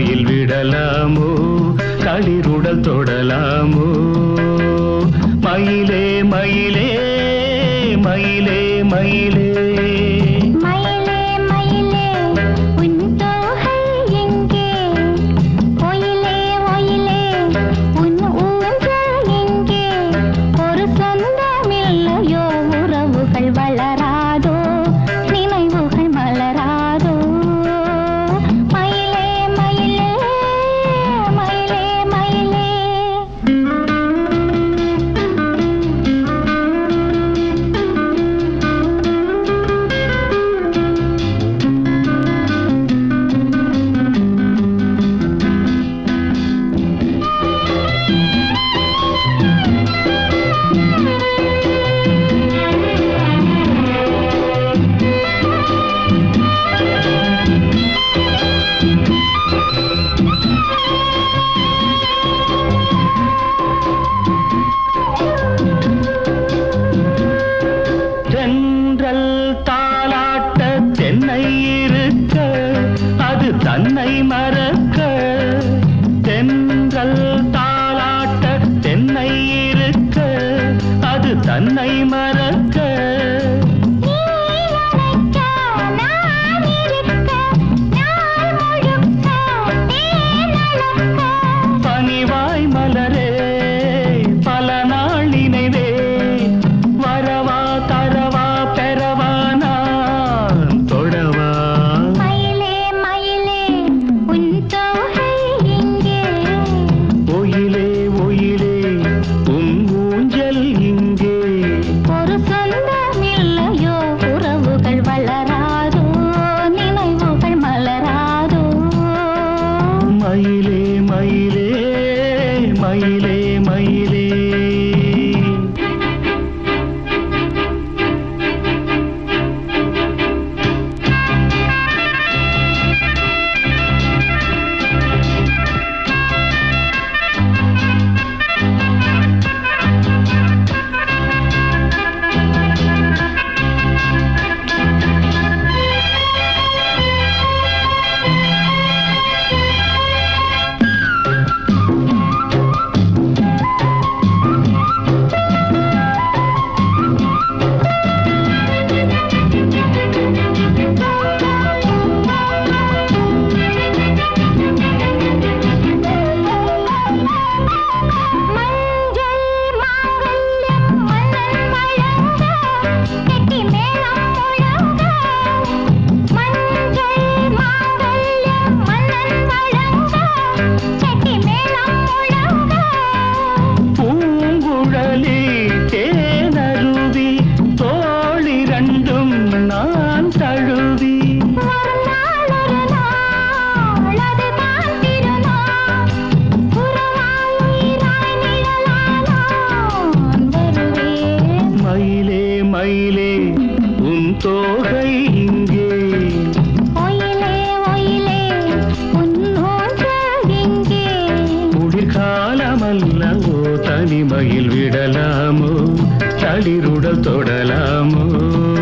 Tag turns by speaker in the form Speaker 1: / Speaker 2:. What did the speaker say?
Speaker 1: தனிமையில் விடலாமோ களிருடல் தொடலாமோ மயிலே மயிலே மயிலே மயிலே
Speaker 2: மயிலே மயிலே உன் தோகை எங்கே ஒயிலே ஒயிலே உன் ஊஞ்சல் எங்கே ஒரு சொந்தமில்லையோ உறவுகள் வளராதோ நினைவுகள் மலராதோ மயிலே மயிலே மயிலே மயிலே
Speaker 1: தென்றல் தாலாட்ட தென்னை இருக்க அது தன்னை மறக்க தென்றல் தாலாட்ட தென்னை இருக்க அது தன்னை மறக்க
Speaker 2: நீ அழைக்க நான் இருக்க நாள் முழுக்க தேன் அளக்க
Speaker 1: பனிவாய் மலரே பல நாள் நினைவே வரவா தரவா பெறவா நான் தொடவா
Speaker 2: மயிலே மயிலே உன் தோகை எங்கே
Speaker 1: ஒயிலே ஒயிலே உன் ஊஞ்சல் இங்கே
Speaker 2: ஒரு சொந்தமில்லையோ உறவுகள் வளராதோ நினைவுகள் மலராதோ
Speaker 1: மயிலே மயிலே மயிலே மயிலே
Speaker 2: மஞ்சள் மாங்கல்யம் மன்னன் வழங்க கெட்டி மேளம் முழங்க மஞ்சள் மாங்கல்யம் மன்னன் வழங்க கெட்டி மேளம் முழங்க
Speaker 1: பூங்குழலி தேனருவி தோளிரண்டும் நான் தழுவி
Speaker 2: ஒரு நாள் ஒரு நாள் அதுதான் திருநாள் உறவாய் உயிராய் நிழலாய் நான் வருவேன்
Speaker 1: மயிலே மயிலே உன் தோகை இங்கே
Speaker 2: ஒயிலே ஒயிலே உன் ஊஞ்சல் எங்கே
Speaker 1: குளிர்காலமல்லவோ தனிமையில் விடலாமோ தளிருடல் தொடலாமோ